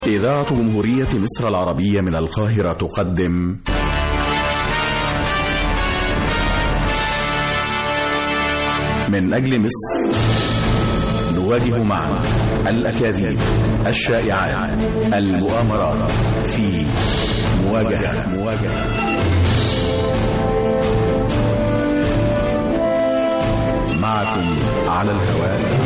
إذاعة جمهورية مصر العربية من القاهرة تقدم من أجل مصر نواجه معا الأكاذيب الشائعات المؤامرات في مواجهة مواجهة معكم على الهواء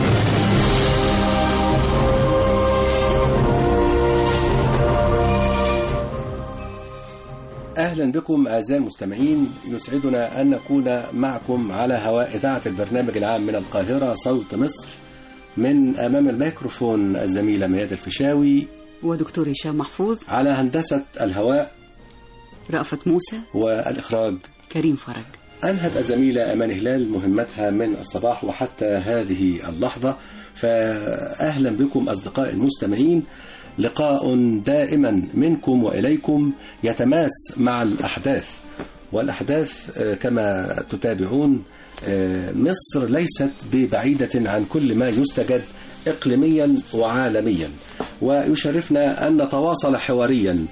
أهلا بكم أعزائي المستمعين يسعدنا أن نكون معكم على هواء إذاعة البرنامج العام من القاهرة صوت مصر من أمام الميكروفون الزميلة مياد الفيشاوي ودكتور هشام محفوظ على هندسة الهواء رأفت موسى والإخراج كريم فرج أنهت الزميلة أمان هلال مهمتها من الصباح وحتى هذه اللحظة فأهلا بكم أصدقائي المستمعين لقاء دائما منكم وإليكم يتماس مع الأحداث والأحداث كما تتابعون مصر ليست ببعيدة عن كل ما يستجد إقليميا وعالميا ويشرفنا أن نتواصل حواريا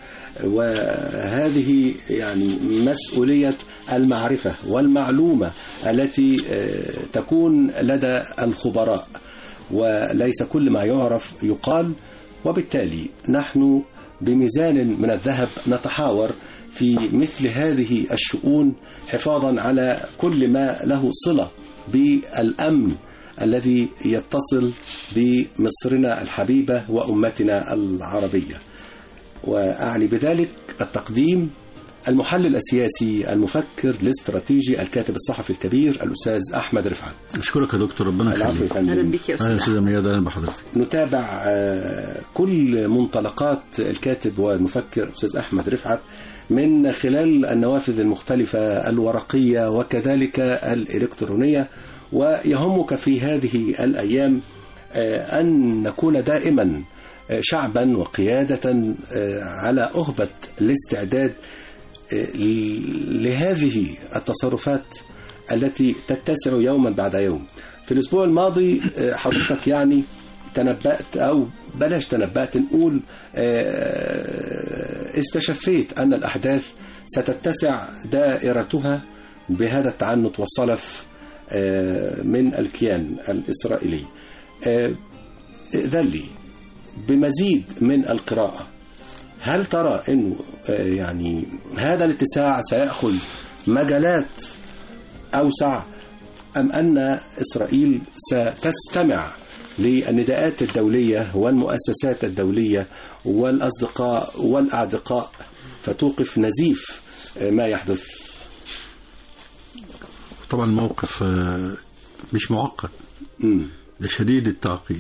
وهذه يعني مسؤولية المعرفة والمعلومة التي تكون لدى الخبراء وليس كل ما يعرف يقال وبالتالي نحن بميزان من الذهب نتحاور في مثل هذه الشؤون حفاظا على كل ما له صلة بالأمن الذي يتصل بمصرنا الحبيبة وأمتنا العربية وأعني بذلك التقديم المحلل السياسي المفكر الاستراتيجي الكاتب الصحفي الكبير الأستاذ أحمد رفعت اشكرك يا دكتور ربنا العفو يا يخليك أهلا فندم بك يا اهلا أستاذ استاذ مياد اهلا بحضرتك نتابع آه، كل منطلقات الكاتب والمفكر أستاذ أحمد رفعت من خلال النوافذ المختلفة الورقية وكذلك الإلكترونية ويهمك في هذه الأيام آه، أن نكون دائما آه، شعبا وقيادة آه، على أهبة الاستعداد آه، لهذه التصرفات التي تتسع يوما بعد يوم في الأسبوع الماضي آه، حضرتك يعني تنبأت أو بلاش تنبأت نقول آه، استشفيت أن الأحداث ستتسع دائرتها بهذا التعنت والصلف آه، من الكيان الإسرائيلي آه، إذن لي بمزيد من القراءة هل ترى أنه آه، يعني هذا الاتساع سيأخذ مجالات أوسع أم أن إسرائيل ستستمع للنداءات الدولية والمؤسسات الدولية والأصدقاء والأعدقاء فتوقف نزيف ما يحدث طبعا الموقف آه، مش معقد مم. ده شديد التعقيد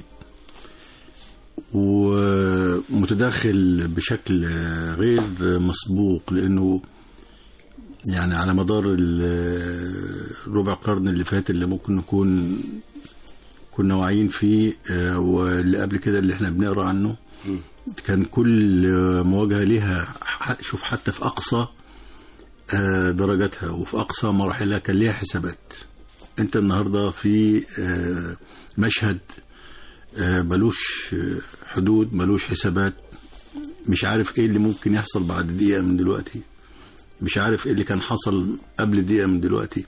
ومتداخل بشكل آه، غير مسبوق لانه يعني على مدار ال- ربع قرن اللي فات اللي ممكن نكون كنا واعيين فيه آه، واللي قبل كده اللي احنا بنقرا عنه مم. كان كل مواجهة ليها ح- شوف حتى في أقصى آه، درجاتها وفي أقصى مراحلها كان ليها حسابات أنت النهاردة في آه، مشهد آه، ملوش آه، حدود ملوش حسابات مش عارف ايه اللي ممكن يحصل بعد دقيقة من دلوقتي مش عارف ايه اللي كان حصل قبل دقيقة من دلوقتي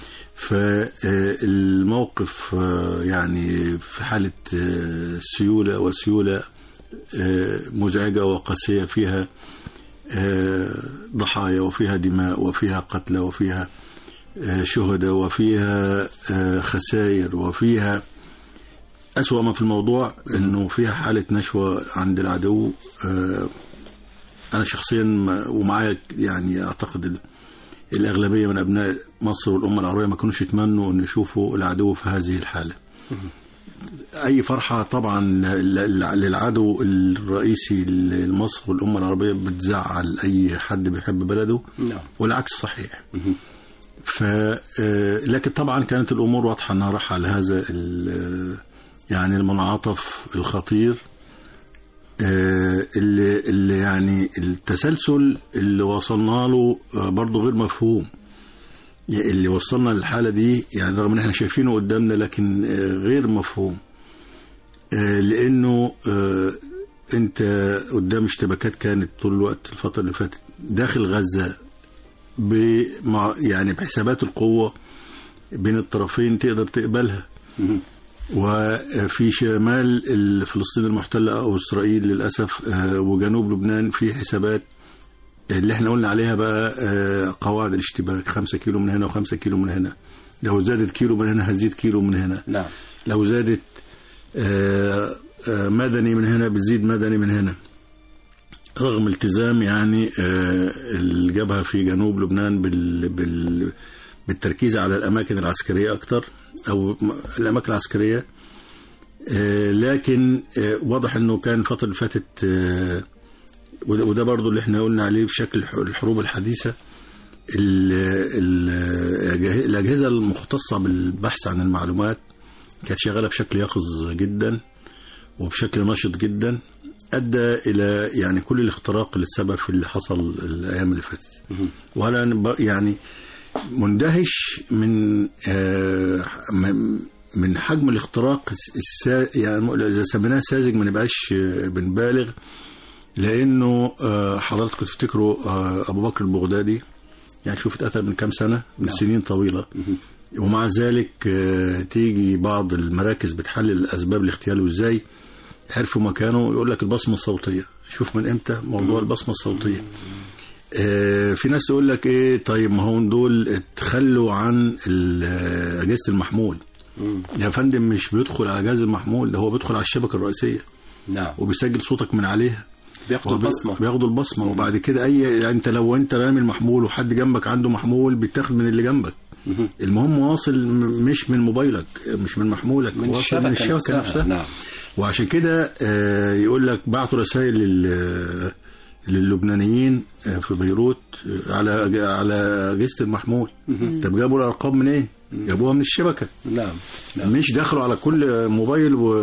فالموقف يعني في حالة آه، سيولة وسيولة آه، مزعجة وقاسية فيها آه، ضحايا وفيها دماء وفيها قتلى وفيها آه، شهداء وفيها آه، خسائر وفيها أسوأ ما في الموضوع أنه فيها حالة نشوة عند العدو آه، أنا شخصيا ما- ومعايا يعني أعتقد ال- الأغلبية من أبناء مصر والأمة العربية ما كانوش يتمنوا أن يشوفوا العدو في هذه الحالة أي فرحة طبعا ل- ل- للعدو الرئيسي لمصر والأمة العربية بتزعل أي حد بيحب بلده نعم والعكس صحيح مهم. ف آه، لكن طبعا كانت الامور واضحه انها راح على هذا ال- يعني المنعطف الخطير آه، اللي اللي يعني التسلسل اللي وصلنا له آه، برضه غير مفهوم يعني اللي وصلنا للحاله دي يعني رغم ان احنا شايفينه قدامنا لكن آه، غير مفهوم آه، لانه آه، انت قدام اشتباكات كانت طول الوقت الفتره اللي فاتت داخل غزه بمع يعني بحسابات القوه بين الطرفين تقدر تقبلها مهم. وفي شمال فلسطين المحتلة أو إسرائيل للأسف آه، وجنوب لبنان في حسابات اللي احنا قلنا عليها بقى آه، قواعد الاشتباك خمسة كيلو من هنا وخمسة كيلو من هنا لو زادت كيلو من هنا هتزيد كيلو من هنا نعم لو زادت آه، آه، مدني من هنا بتزيد مدني من هنا رغم التزام يعني آه، الجبهة في جنوب لبنان بال بال بالتركيز على الأماكن العسكرية أكتر أو م- الأماكن العسكرية آه، لكن آه، واضح أنه كان الفترة اللي فاتت آه، وده وده برضو اللي احنا قلنا عليه بشكل الح- الحروب الحديثة ال- ال- الأجهزة المختصة بالبحث عن المعلومات كانت شغالة بشكل يقظ جدا وبشكل نشط جدا أدى إلى يعني كل الاختراق اللي اتسبب في اللي حصل الأيام اللي فاتت مهم. وأنا ب- يعني مندهش من آه، م- من حجم الاختراق السا يعني إذا سميناه ساذج ما نبقاش آه، بنبالغ لأنه آه، حضراتكم تفتكروا آه، أبو بكر البغدادي يعني شوف اتقتل من كام سنة من نعم. سنين طويلة مهم. ومع ذلك آه، تيجي بعض المراكز بتحلل اسباب الاغتيال وازاي عرفوا مكانه يقول لك البصمه الصوتيه شوف من امتى موضوع البصمه الصوتيه آه، في ناس تقول لك ايه طيب ما هو دول اتخلوا عن ال- آه، اجهزه المحمول مم. يا فندم مش بيدخل على جهاز المحمول ده هو بيدخل على الشبكه الرئيسيه نعم وبيسجل صوتك من عليها بياخدوا البصمة بياخدوا البصمه وبعد كده اي يعني انت لو انت رامي المحمول وحد جنبك عنده محمول بيتاخد من اللي جنبك مهم. المهم واصل م- مش من موبايلك مش من محمولك من واصل الشبكة, من الشبكه نفسها. نفسها نعم وعشان كده آه، يقول لك بعتوا رسائل لل للبنانيين آه، في بيروت آه، على على اجهزه المحمول طب جابوا الارقام منين؟ جابوها من الشبكه نعم نعم مش دخلوا على كل موبايل و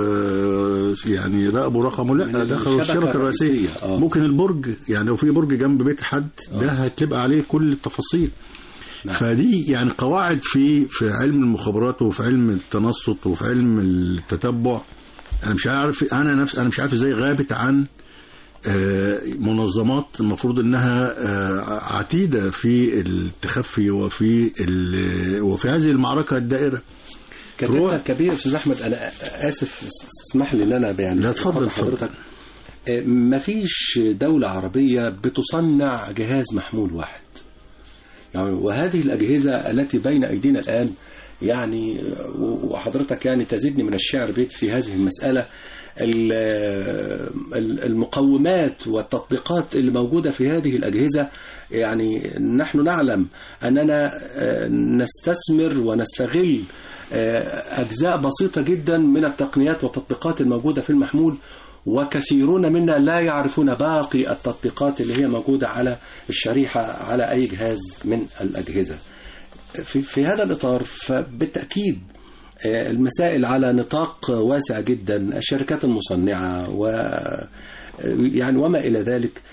يعني راقبوا رقمه لا من دخلوا الشبكة الشبكه الرئيسيه الرئيسية، آه. ممكن البرج يعني لو في برج جنب بيت حد ده هتبقى عليه كل التفاصيل نعم. فدي يعني قواعد في في علم المخابرات وفي علم التنصت وفي علم التتبع انا مش عارف انا نفس انا مش عارف ازاي غابت عن آه، منظمات المفروض انها آه، عتيده في التخفي وفي ال- وفي هذه المعركه الدائره كاتبنا روح. الكبير استاذ احمد انا اسف اسمح لي ان انا يعني لا، اتفضل، أقاطع حضرتك آه، مفيش دولة عربية بتصنع جهاز محمول واحد يعني وهذه الأجهزة التي بين أيدينا الآن يعني آه، وحضرتك يعني تزيدني من الشعر بيت في هذه المسألة ال- ال- المقومات والتطبيقات اللي موجودة في هذه الأجهزة يعني نحن نعلم أننا آه، نستثمر ونستغل آه، أجزاء بسيطة جدا من التقنيات والتطبيقات الموجودة في المحمول وكثيرون منا لا يعرفون باقي التطبيقات اللي هي موجودة على الشريحة على أي جهاز من الأجهزة في, في هذا الإطار فبالتأكيد آه، المسائل على نطاق واسع جدا الشركات المصنعة و يعني وما إلى ذلك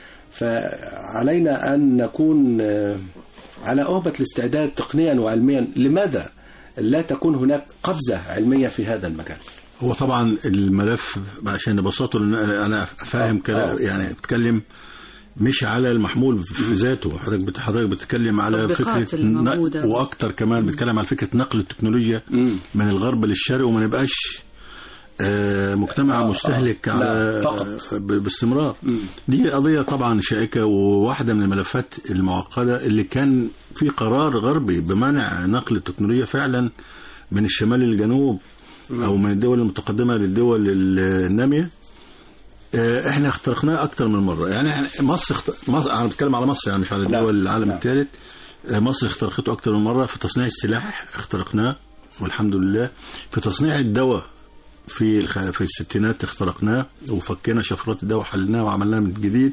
فعلينا أن نكون آه، على أهبة الاستعداد تقنيا وعلميا لماذا لا تكون هناك قفزة علمية في هذا المجال هو طبعا الملف عشان نبسطه لان انا فاهم آه، كلام آه. يعني بتكلم مش على المحمول في ذاته حضرتك بت- حضرتك بتتكلم على التطبيقات فكره اللي نق- موجودة. واكتر كمان بتتكلم على فكره نقل التكنولوجيا مم. من الغرب للشرق وما نبقاش آه، مجتمع آه، مستهلك آه. على لا، فقط. ب- باستمرار مم. دي قضية طبعا شائكة وواحدة من الملفات المعقدة اللي كان في قرار غربي بمنع نقل التكنولوجيا فعلا من الشمال للجنوب أو من الدول المتقدمة للدول النامية آه، احنا اخترقناه اكتر من مره يعني إحنا- مصر, اخت... مصر انا بتكلم على مصر يعني مش على نعم، دول العالم نعم. الثالث آه، مصر اخترقته اكتر من مره في تصنيع السلاح اخترقناه والحمد لله في تصنيع الدواء في الخ... في الستينات اخترقناه وفكينا شفرات الدواء وحلناها وعملناها من جديد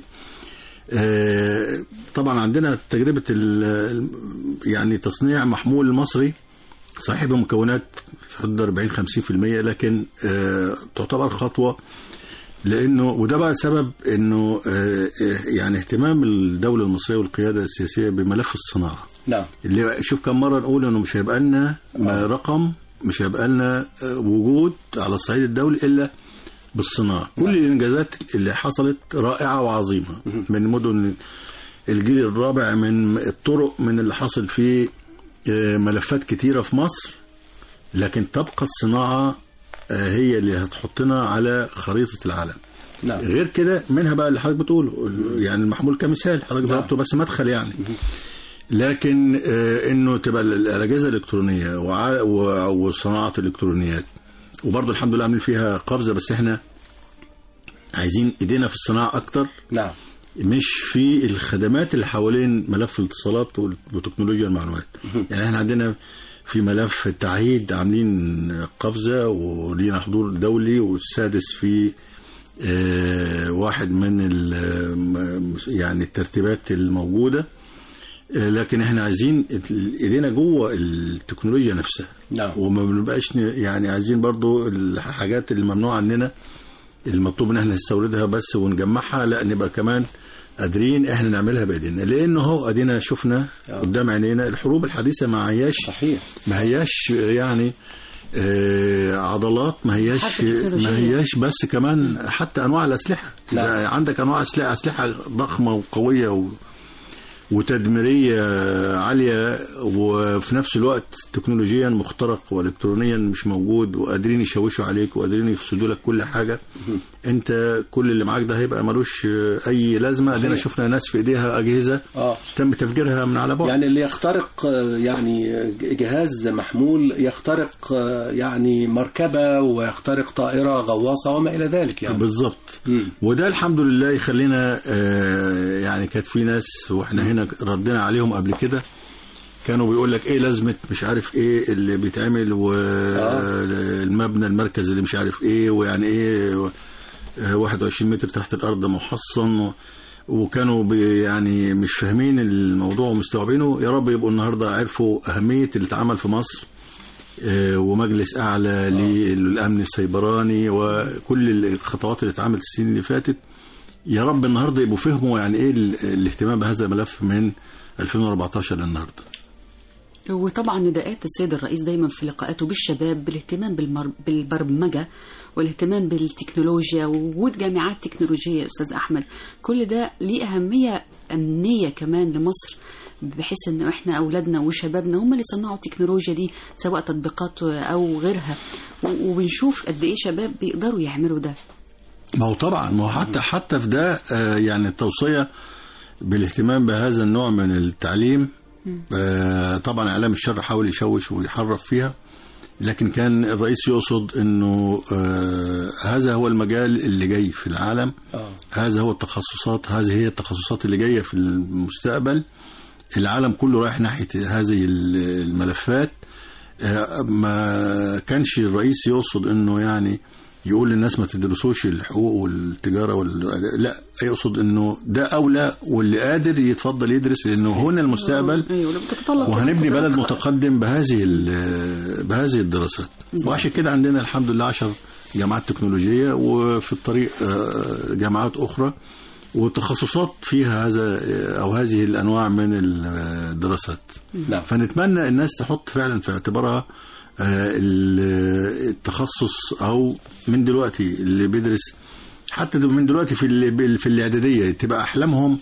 آه، طبعا عندنا تجربه ال... ال- يعني تصنيع محمول مصري صحيح بمكونات في حدود 40 50% لكن آه، تعتبر خطوه لانه وده بقى سبب انه آه، آه، يعني اهتمام الدوله المصريه والقياده السياسيه بملف الصناعه نعم اللي شوف كم مره نقول انه مش هيبقى لنا آه. رقم مش هيبقى لنا آه، وجود على الصعيد الدولي الا بالصناعه كل الانجازات اللي حصلت رائعه وعظيمه من مدن الجيل الرابع من الطرق من اللي حصل فيه آه، ملفات كتيره في مصر لكن تبقى الصناعه آه، هي اللي هتحطنا على خريطه العالم نعم غير كده منها بقى اللي حضرتك بتقوله يعني المحمول كمثال حضرتك نعم. ضربته بس مدخل يعني لكن آه، انه تبقى ال- الاجهزه الالكترونيه وع- و- وصناعه الالكترونيات وبرضه الحمد لله عاملين فيها قفزه بس احنا عايزين ايدينا في الصناعه اكتر نعم مش في الخدمات اللي حوالين ملف الاتصالات وال- وتكنولوجيا المعلومات يعني احنا عندنا في ملف التعهيد عاملين قفزة ولينا حضور دولي والسادس في آه، واحد من ال- م- يعني الترتيبات الموجودة آه، لكن احنا عايزين ال- ايدينا جوه التكنولوجيا نفسها نعم. وما بنبقاش ن- يعني عايزين برضو الحاجات اللي ممنوع عننا المطلوب ان احنا نستوردها بس ونجمعها لا نبقى كمان قادرين احنا نعملها بايدينا لانه هو ادينا شفنا آه. قدام عينينا الحروب الحديثه ما هياش صحيح ما هياش يعني آه، عضلات ما هياش حتى تكنولوجية. ما هياش بس كمان حتى انواع الاسلحه لا. اذا عندك انواع اسلحه اسلحه ضخمه وقويه و وتدميريه عاليه وفي نفس الوقت تكنولوجيا مخترق والكترونيا مش موجود وقادرين يشوشوا عليك وقادرين يفسدوا لك كل حاجه انت كل اللي معاك ده هيبقى ملوش اي لازمه ادينا صحيح. شفنا ناس في ايديها اجهزه اه تم تفجيرها من على بعد يعني اللي يخترق آه، يعني جهاز محمول يخترق آه، يعني مركبة ويخترق طائرة غواصة وما إلى ذلك يعني بالظبط مم. وده الحمد لله يخلينا آه، يعني كانت في ناس واحنا هنا ردينا عليهم قبل كده كانوا بيقول لك ايه لازمه مش عارف ايه اللي بيتعمل والمبنى المركز اللي مش عارف ايه ويعني ايه و- آه، 21 متر تحت الارض محصن و- وكانوا بي يعني مش فاهمين الموضوع ومستوعبينه يا رب يبقوا النهارده عرفوا اهميه اللي اتعمل في مصر آه، ومجلس اعلى للامن السيبراني وكل الخطوات اللي اتعملت السنين اللي فاتت يا رب النهارده يبقوا فهموا يعني ايه ال- الاهتمام بهذا الملف من 2014 للنهارده وطبعا نداءات السيد الرئيس دايما في لقاءاته بالشباب بالاهتمام بالمر... بالبرمجة والاهتمام بالتكنولوجيا ووجود جامعات تكنولوجية يا أستاذ أحمد كل ده ليه أهمية أمنية كمان لمصر بحيث ان احنا اولادنا وشبابنا هم اللي صنعوا التكنولوجيا دي سواء تطبيقات او غيرها و- وبنشوف قد ايه شباب بيقدروا يعملوا ده ما هو طبعا ما هو حتى حتى في ده آه، يعني التوصيه بالاهتمام بهذا النوع من التعليم آه، طبعا اعلام الشر حاول يشوش ويحرف فيها لكن كان الرئيس يقصد انه آه، هذا هو المجال اللي جاي في العالم آه. هذا هو التخصصات هذه هي التخصصات اللي جايه في المستقبل العالم كله رايح ناحيه هذه الملفات آه، ما كانش الرئيس يقصد انه يعني يقول للناس ما تدرسوش الحقوق والتجاره وال... لا يقصد انه ده اولى واللي قادر يتفضل يدرس لانه هنا المستقبل ايوه لما بتتطلب وهنبني بلد قدرات متقدم بهذه ال- بهذه الدراسات وعشان كده عندنا الحمد لله 10 جامعات تكنولوجيه وفي الطريق آه، جامعات اخرى وتخصصات فيها هذا آه، او هذه الانواع من الدراسات نعم فنتمنى الناس تحط فعلا في اعتبارها آه، ال- التخصص او من دلوقتي اللي بيدرس حتى من دلوقتي في ال- في الاعداديه تبقى احلامهم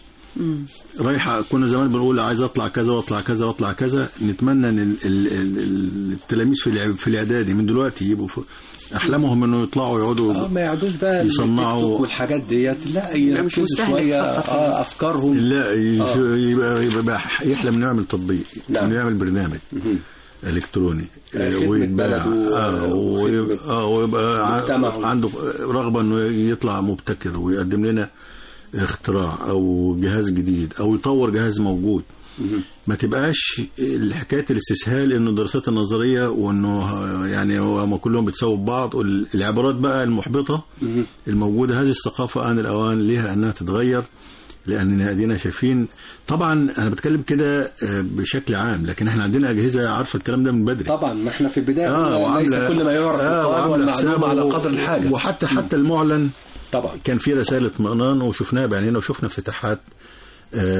رايحه كنا زمان بنقول عايز اطلع كذا واطلع كذا واطلع كذا نتمنى ان ال- ال- ال- التلاميذ في الإع- في الاعدادي من دلوقتي يبقوا في احلامهم انه يطلعوا يقعدوا اه ما يقعدوش بقى يصنعوا- التيك توك والحاجات ديت لا مش يركزوا مستهلك شويه فقط. اه افكارهم لا يش- آه. يبقى يبقى يحلم انه يعمل تطبيق نعم. انه يعمل برنامج مهم. الكتروني آه، آه، خدمة ويتباع بلده، آه، آه، ويبقى وخدمة آه، ويبقى ع- مجتمعه. عنده رغبه انه يطلع مبتكر ويقدم لنا اختراع او جهاز جديد او يطور جهاز موجود مهم. ما تبقاش حكايه الاستسهال انه الدراسات النظريه وانه آه، يعني هو ما كلهم بيتساووا ببعض العبارات بقى المحبطه مهم. الموجوده هذه الثقافه ان الاوان لها انها تتغير لاننا ادينا شايفين طبعا انا بتكلم كده آه، بشكل عام لكن احنا عندنا اجهزه عارفه الكلام ده من بدري طبعا ما احنا في البدايه اه قلنا ليس وعامله كل ما يعرف آه يقال وعامله والمعلومه حسابه على قدر الحاجه وحتى حتى المعلن طبعا كان في رسائل اطمئنان وشفناها بعينينا وشفنا افتتاحات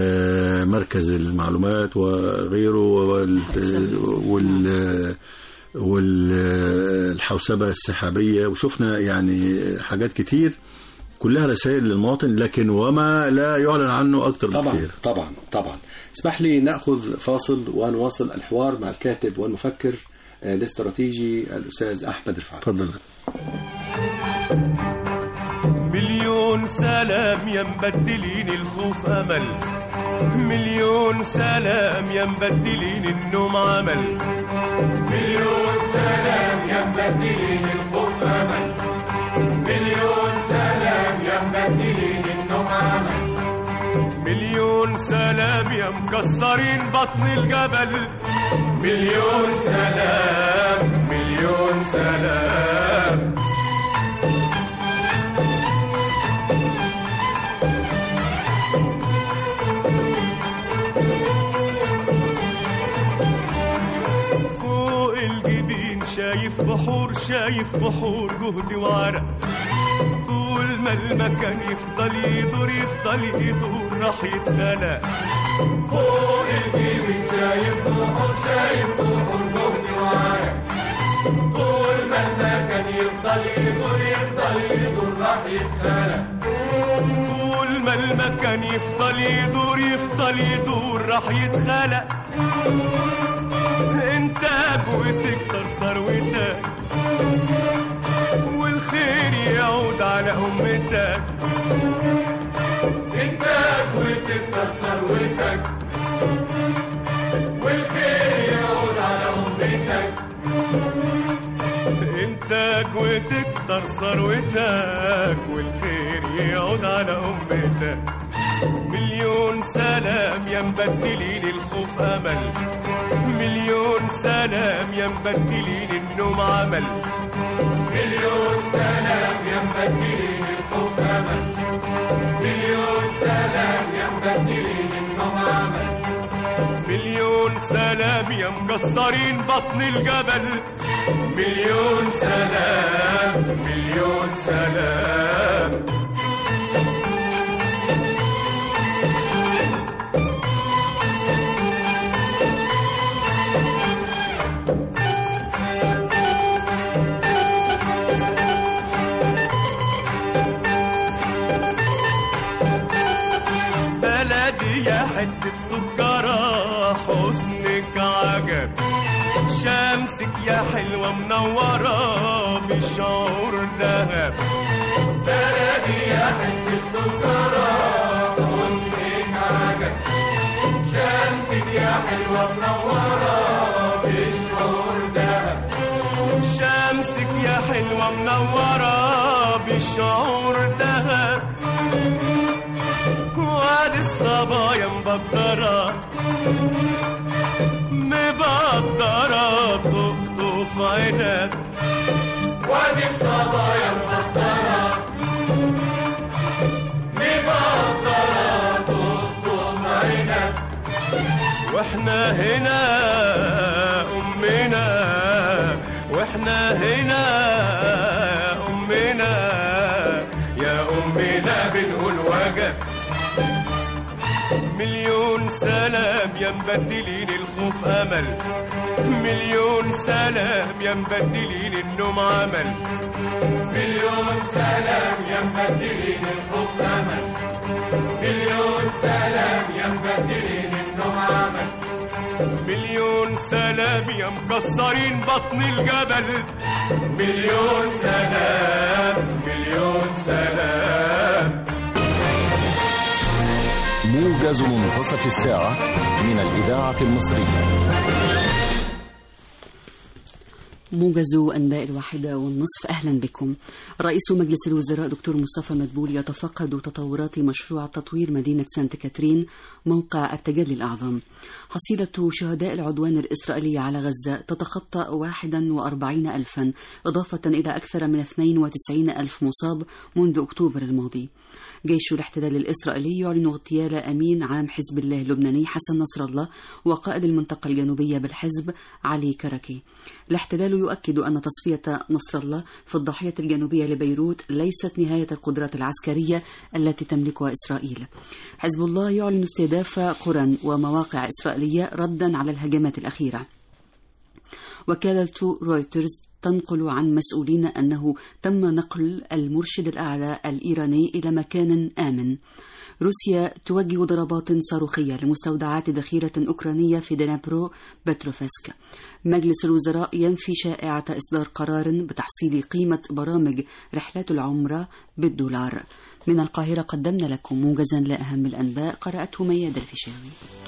آه، مركز المعلومات وغيره وال, وال والحوسبة السحابية وشفنا يعني حاجات كتير كلها رسائل للمواطن لكن وما لا يعلن عنه أكتر طبعا بكتير طبعا طبعا اسمح لي ناخذ فاصل ونواصل الحوار مع الكاتب والمفكر آه، الاستراتيجي الاستاذ احمد رفعت اتفضل مليون سلام يا مبدلين الخوف امل مليون سلام يا مبدلين النوم عمل مليون سلام يا مبدلين الخوف امل مليون سلام يا مبدلين النوم عمل مليون سلام يا مكسرين بطن الجبل مليون سلام مليون سلام فوق الجبين شايف بحور شايف بحور جهد وعرق طول ما المكان يفضل يدور يفضل يدور راح يتخلق فوق الجبين شايف بحور شايف بحور جهد وعرق طول ما المكان يفضل يدور يفضل يدور راح يتخلق طول ما المكان يفضل يدور يفضل يدور راح يتخلق انتاج وتكتر ثروتك والخير يعود على امتك انتاج وتكتر ثروتك والخير يعود على امتك انتاج وتكتر ثروتك والخير يعود على امتك مليون سلام يا مبدلين الخوف امل مليون سلام يا مبدلين النوم عمل مليون سلام يا مبدلين الخوف امل مليون سلام يا مبدلين النوم عمل مليون سلام يا مكسرين بطن الجبل مليون سلام مليون سلام بلدي يا حتة سكرة حسنك عجب شمسك يا حلوة منورة بشعور ذهب بلدي يا حتة سكرة حسنك عجب شمسك يا حلوة منورة بشعور ذهب شمسك يا حلوة منورة بشعور ذهب وادي الصبايا مبدرة مبدرة تقطف عينك وادي الصبايا مبدرة مبدرة تقطف عينك واحنا هنا امنا واحنا هنا امنا يا امنا بنقول وجب مليون سلام يا مبدلين الخوف امل مليون سلام يا مبدلين النوم عمل مليون سلام يا مبدلين الخوف امل مليون سلام يا مبدلين النوم عمل مليون سلام يا مكسرين بطن الجبل مليون سلام مليون سلام موجز منتصف الساعة من الإذاعة المصرية موجز أنباء الواحدة والنصف أهلا بكم رئيس مجلس الوزراء دكتور مصطفى مدبول يتفقد تطورات مشروع تطوير مدينة سانت كاترين موقع التجلي الأعظم حصيلة شهداء العدوان الإسرائيلي على غزة تتخطى 41 ألفا إضافة إلى أكثر من 92 ألف مصاب منذ أكتوبر الماضي جيش الاحتلال الإسرائيلي يعلن اغتيال أمين عام حزب الله اللبناني حسن نصر الله وقائد المنطقة الجنوبية بالحزب علي كركي الاحتلال يؤكد أن تصفية نصر الله في الضاحية الجنوبية لبيروت ليست نهاية القدرات العسكرية التي تملكها إسرائيل حزب الله يعلن استهداف قرى ومواقع إسرائيلية ردا على الهجمات الأخيرة وكالة رويترز تنقل عن مسؤولين أنه تم نقل المرشد الأعلى الإيراني إلى مكان آمن روسيا توجه ضربات صاروخية لمستودعات ذخيرة أوكرانية في دنابرو بتروفسك مجلس الوزراء ينفي شائعة إصدار قرار بتحصيل قيمة برامج رحلات العمرة بالدولار من القاهرة قدمنا لكم موجزا لأهم الأنباء قرأته مياد الفيشاوي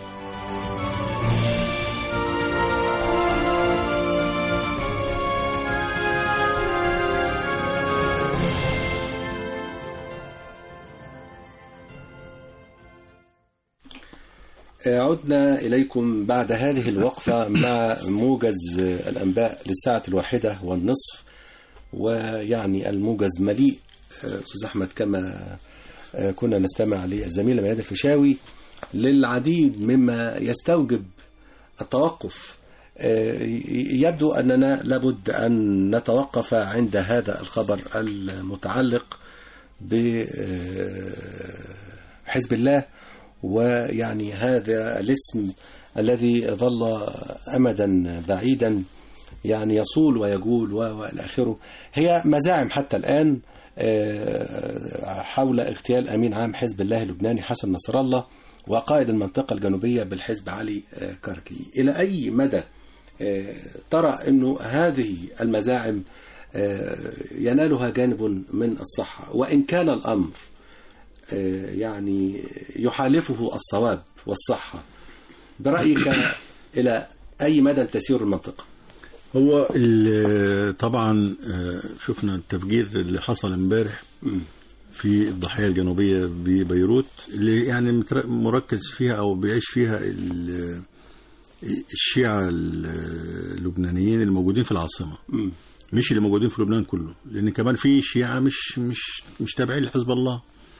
عدنا إليكم بعد هذه الوقفة مع موجز الأنباء للساعة الواحدة والنصف ويعني الموجز مليء أستاذ أحمد كما كنا نستمع للزميلة ميادة الفيشاوي للعديد مما يستوجب التوقف يبدو أننا لابد أن نتوقف عند هذا الخبر المتعلق بحزب الله ويعني هذا الاسم الذي ظل أمدا بعيدا يعني يصول ويجول وإلى آخره هي مزاعم حتى الآن حول اغتيال أمين عام حزب الله اللبناني حسن نصر الله وقائد المنطقة الجنوبية بالحزب علي كركي إلى أي مدى ترى أنه هذه المزاعم ينالها جانب من الصحة وإن كان الأمر يعني يحالفه الصواب والصحة برأيك إلى أي مدى تسير المنطقة هو طبعا شفنا التفجير اللي حصل امبارح في الضاحية الجنوبية ببيروت اللي يعني مركز فيها أو بيعيش فيها الشيعة اللبنانيين الموجودين في العاصمة مش اللي موجودين في لبنان كله لأن كمان في شيعة مش مش مش تابعين لحزب الله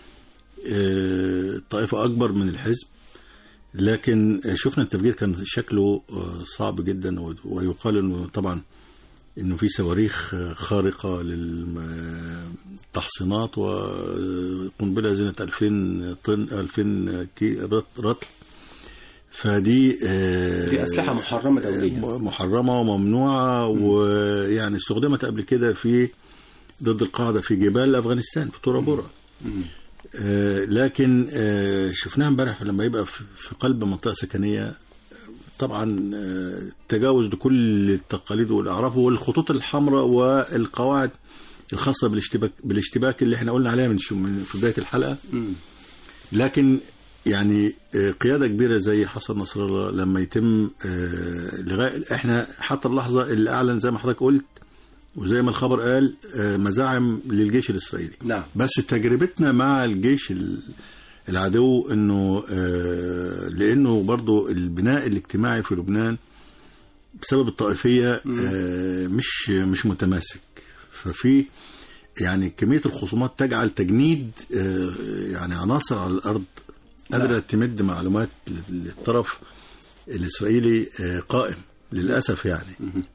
طائفة أكبر من الحزب لكن شفنا التفجير كان شكله صعب جدا ويقال انه طبعا انه في صواريخ خارقه للتحصينات وقنبله زينه 2000 طن 2000 رطل فدي دي اسلحه محرمه دوليا محرمه وممنوعه ويعني استخدمت قبل كده في ضد القاعده في جبال افغانستان في تورا بورا آه لكن آه شفناها امبارح لما يبقى في قلب منطقه سكنيه طبعا آه تجاوز لكل التقاليد والاعراف والخطوط الحمراء والقواعد الخاصه بالاشتباك بالاشتباك اللي احنا قلنا عليها من في بدايه الحلقه لكن يعني قياده كبيره زي حسن نصر الله لما يتم لغايه احنا حتى اللحظه اللي اعلن زي ما حضرتك قلت وزي ما الخبر قال مزاعم للجيش الإسرائيلي نعم. بس تجربتنا مع الجيش العدو انه لانه برضو البناء الاجتماعي في لبنان بسبب الطائفية مش مش متماسك ففي يعني كمية الخصومات تجعل تجنيد يعني عناصر على الأرض قادرة نعم. تمد معلومات للطرف الإسرائيلي قائم للأسف يعني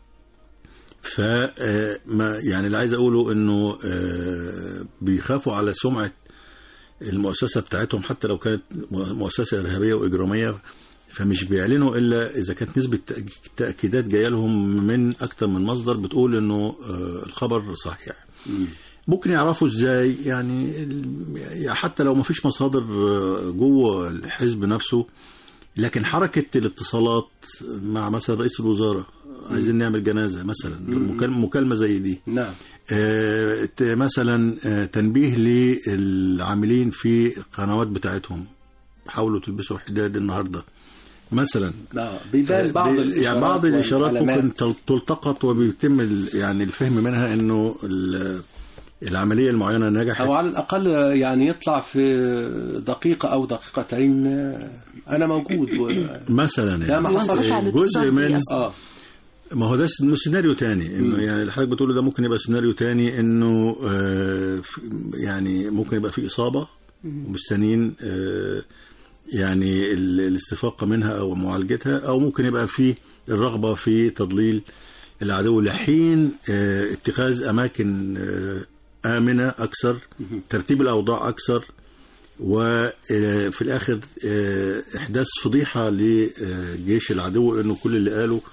فما يعني اللي عايز اقوله انه بيخافوا على سمعه المؤسسه بتاعتهم حتى لو كانت مؤسسه ارهابيه واجراميه فمش بيعلنوا الا اذا كانت نسبه تاكيدات جايه لهم من اكتر من مصدر بتقول انه الخبر صحيح ممكن يعرفوا ازاي يعني حتى لو ما فيش مصادر جوه الحزب نفسه لكن حركه الاتصالات مع مثلا رئيس الوزراء عايزين نعمل جنازه مثلا مكالمه زي دي نعم آه مثلا آه تنبيه للعاملين في القنوات بتاعتهم حاولوا تلبسوا حداد النهارده مثلا نعم بيبان بعض الاشارات يعني بعض الاشارات والعلامات. ممكن تلتقط وبيتم يعني الفهم منها انه العمليه المعينه نجحت او على الاقل يعني يطلع في دقيقه او دقيقتين انا موجود و... مثلا ده ما يعني حصلش. جزء من اه ما هو ده سيناريو تاني انه يعني اللي حضرتك بتقوله ده ممكن يبقى سيناريو تاني انه آه يعني ممكن يبقى في اصابه ومستنيين آه يعني الاستفاقه منها او معالجتها او ممكن يبقى في الرغبه في تضليل العدو لحين آه اتخاذ اماكن امنه اكثر ترتيب الاوضاع اكثر وفي الاخر احداث فضيحه لجيش العدو انه كل اللي قاله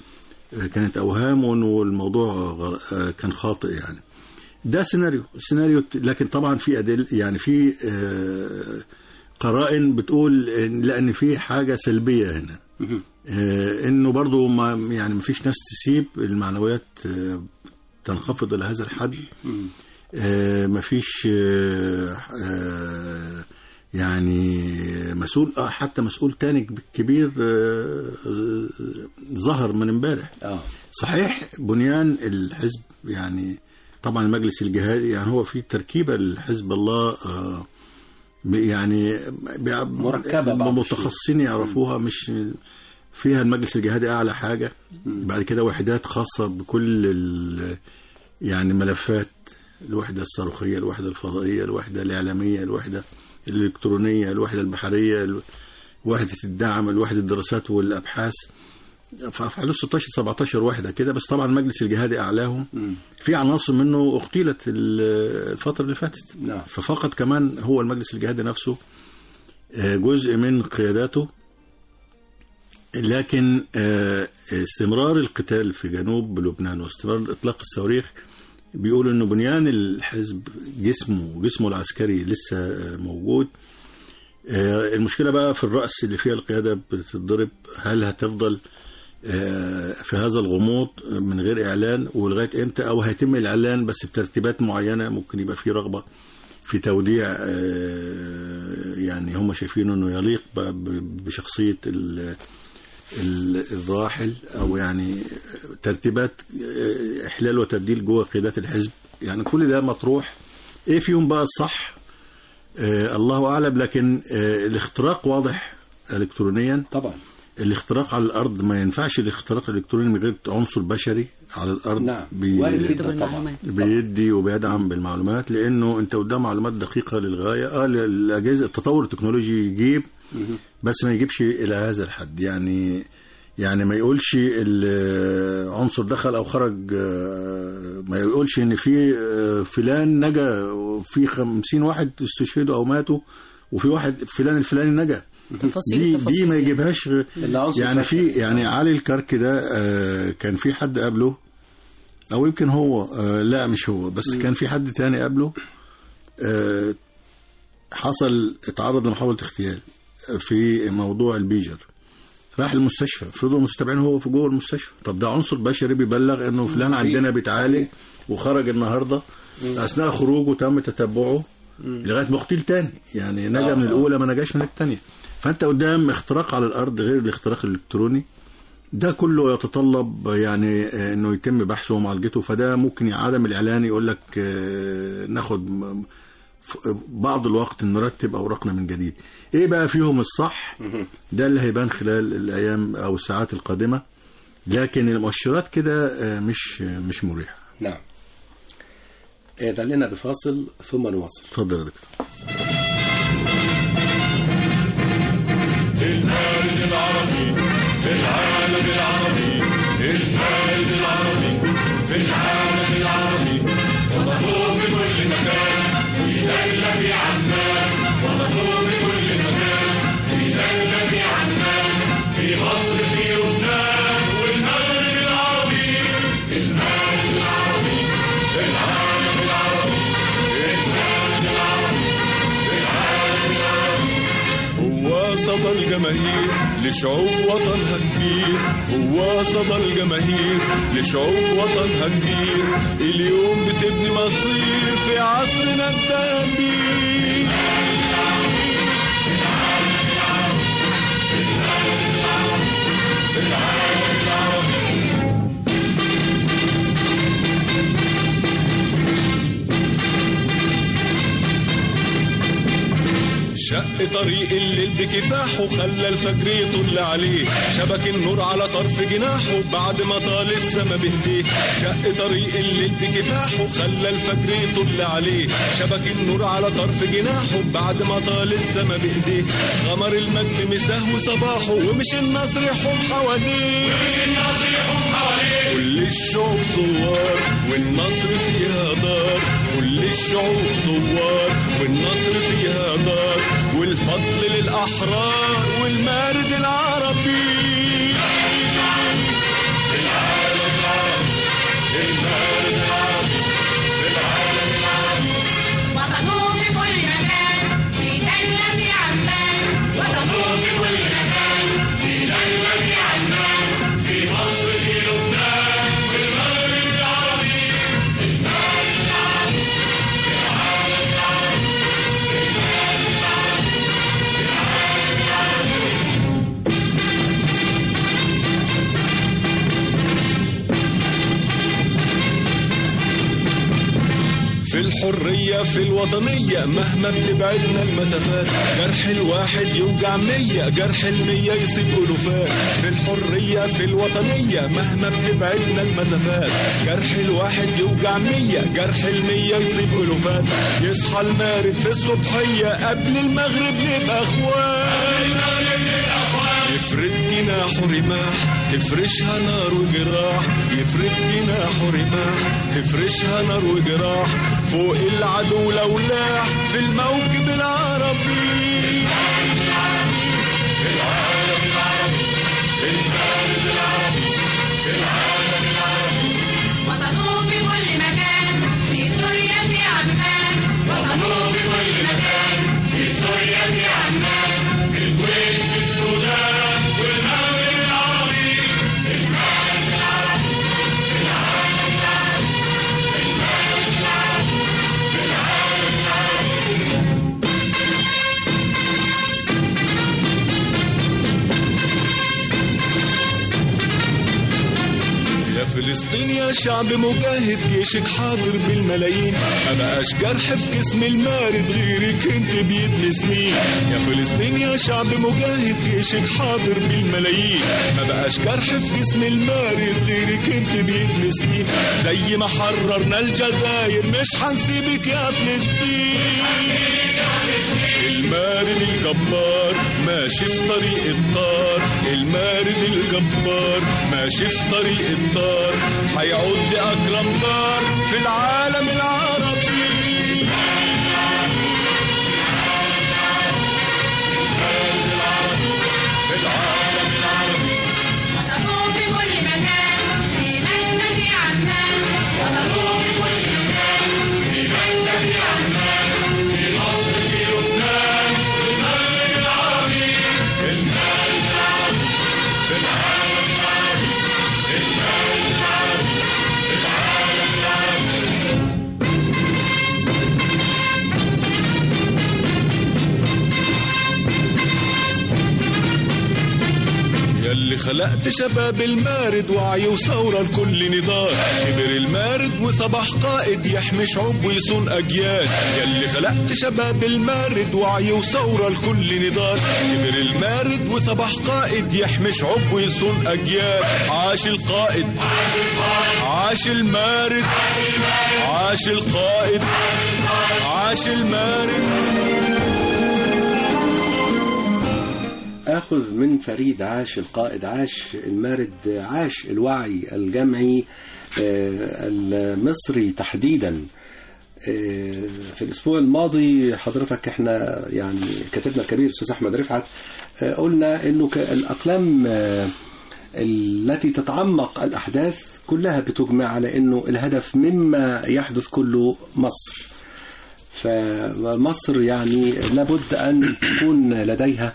آه، كانت اوهام والموضوع غر- آه، كان خاطئ يعني ده سيناريو سيناريو لكن طبعا في أدل يعني في آه، قرائن بتقول إن- لان في حاجه سلبيه هنا آه، انه برضو ما يعني ما فيش ناس تسيب المعنويات آه، تنخفض الى هذا الحد آه، ما فيش آه، آه، يعني مسؤول آه، حتى مسؤول تاني كبير آه، آه، ظهر من امبارح اه صحيح بنيان الحزب يعني طبعا المجلس الجهادي يعني هو في تركيبه لحزب الله آه، ب- يعني ب- مركبة بعض متخصصين يعرفوها مش فيها المجلس الجهادي اعلى حاجه بعد كده وحدات خاصه بكل ال- يعني ملفات الوحده الصاروخيه الوحده الفضائيه الوحده الاعلاميه الوحده الالكترونيه الوحده البحريه ال- وحده الدعم الوحده الدراسات والابحاث في حدود 16 17 وحده كده بس طبعا المجلس الجهادي اعلاهم في عناصر منه اغتيلت ال- الفتره اللي فاتت نعم. ففقد كمان هو المجلس الجهادي نفسه آه، جزء من قياداته لكن آه، استمرار القتال في جنوب لبنان واستمرار اطلاق الصواريخ بيقول انه بنيان الحزب جسمه جسمه العسكري لسه آه، موجود آه، المشكله بقى في الراس اللي فيها القياده بتتضرب هل هتفضل آه، في هذا الغموض من غير اعلان ولغايه امتى او هيتم الاعلان بس بترتيبات معينه ممكن يبقى في رغبه في توديع آه، يعني هم شايفينه انه يليق ب- ب- بشخصيه ال- ال- الراحل او يعني ترتيبات آه، احلال وتبديل جوه قيادات الحزب يعني كل ده مطروح ايه فيهم بقى الصح آه الله اعلم لكن آه الاختراق واضح الكترونيا طبعا الاختراق على الارض ما ينفعش الاختراق الالكتروني من غير عنصر بشري على الارض نعم بي- وارد يكتب جدا طبعا المعلومات بيدي وبيدعم بالمعلومات لانه انت قدام معلومات دقيقه للغايه اه الاجهزه التطور التكنولوجي يجيب بس ما يجيبش الى هذا الحد يعني يعني ما يقولش العنصر دخل او خرج آه، ما يقولش ان في آه، فلان نجا وفي خمسين واحد استشهدوا او ماتوا وفي واحد فلان الفلاني نجا تفاصيل دي التفاصيل دي ما يعني. يجيبهاش غير- إلا عنصر يعني في بشري. يعني علي الكرك ده آه، كان في حد قبله او يمكن هو آه، لا مش هو بس كان في حد تاني قبله آه، حصل اتعرض لمحاولة اغتيال في موضوع البيجر راح المستشفى فضلوا مستتابعين هو في جوه المستشفى طب ده عنصر بشري بيبلغ انه فلان عندنا بيتعالج وخرج النهارده اثناء خروجه تم تتبعه لغايه ما اغتيل تاني يعني نجا آه، من آه. الاولى ما نجاش من الثانيه فانت قدام اختراق على الارض غير الاختراق الالكتروني ده كله يتطلب يعني آه، انه يتم بحثه ومعالجته فده ممكن عدم الاعلان يقول لك آه، ناخد م- ف- بعض الوقت نرتب اوراقنا من جديد ايه بقى فيهم الصح ده اللي هيبان خلال الايام او الساعات القادمه لكن المؤشرات كده آه، مش مش مريحه نعم إيه، دعنا بفاصل ثم نواصل اتفضل يا دكتور البلد العربي في العالم العربي البلد العربي في العالم العربي ومطلوب في كل مكان في دولة في عمان ومطلوب في كل مكان في دولة في عمان في مصر في لبنان والمغرب العربي البلد العربي في العالم العربي البلد العربي في العالم العربي هو صدى الجماهير لشعوب وطنها كبير هو صدى الجماهير لشعوب وطنها كبير اليوم بتبني مصير في عصرنا الذهبي شق طريق الليل بكفاحه خلى الفجر يطل عليه شبك النور على طرف جناحه بعد ما طال السما بهديه شق طريق الليل بكفاحه خلى الفجر يطل عليه شبك النور على طرف جناحه بعد ما طال السما بهديه غمر المجد مساه وصباحه ومش النصر يحوم حواليه ومش النصر يحوم حواليه كل الشعوب ثوار والنصر فيها دار كل الشعوب ثوار والنصر فيها دار والفضل للأحرار والمارد العربي العالم الحرية في الوطنية مهما بتبعدنا المسافات جرح الواحد يوجع مية جرح المية يصيب ألوفات في الحرية في الوطنية مهما بتبعدنا المسافات جرح الواحد يوجع مية جرح المية يصيب ألوفات يصحى المارد في الصبحية قبل المغرب نبقى اخوان يفرد جناحه رماح تفرشها نار وجراح يفرد جناحه رماح تفرشها نار وجراح فوق العدو لو لاح في الموكب العربي وطنوه في كل مكان في سوريا في عمان وطنوه في كل مكان في سوريا في عمان في الكويت في السودان والمغرب العربي المغرب العربي العالم العربي المغرب العربي العالم العربي يا فلسطين يا شعب مجاهد جيشك حاضر بالملايين ما بقاش جرح في جسم المارد غيرك انت بيدني سنين يا فلسطين يا شعب مجاهد جيشك حاضر بالملايين ما بقاش جرح في جسم المارد غيرك انت بيدني سنين زي ما حررنا الجزائر مش هنسيبك يا فلسطين المارد الجبار ماشي في طريق الطار المارد الجبار ماشي في طريق الطار هيعود لأكرم دار في العالم العربي وطنوه في كل مكان في مكة في عمان وطنوه في كل مكان في مكة في عمان في مصر في لبنان في المغرب العربي في المغرب العربي في العالم العربي في المغرب العربي في العالم العربي ياللي خلقت شباب المارد وعي وثورة لكل نضال كبر المارد وصبح قائد يحمي شعوب ويصون أجيال ياللي خلقت شباب المارد وعي وثورة لكل نضال كبر المارد وصبح قائد يحمي شعوب ويصون أجيال عاش القائد عاش المارد عاش القائد عاش المارد آخذ من فريد عاش القائد عاش المارد عاش الوعي الجمعي آه، المصري تحديدا آه، في الأسبوع الماضي حضرتك احنا يعني كاتبنا الكبير أستاذ أحمد رفعت آه، قلنا إنه ك- الأقلام آه، التي تتعمق الأحداث كلها بتجمع على إنه الهدف مما يحدث كله مصر فمصر يعني لابد أن تكون لديها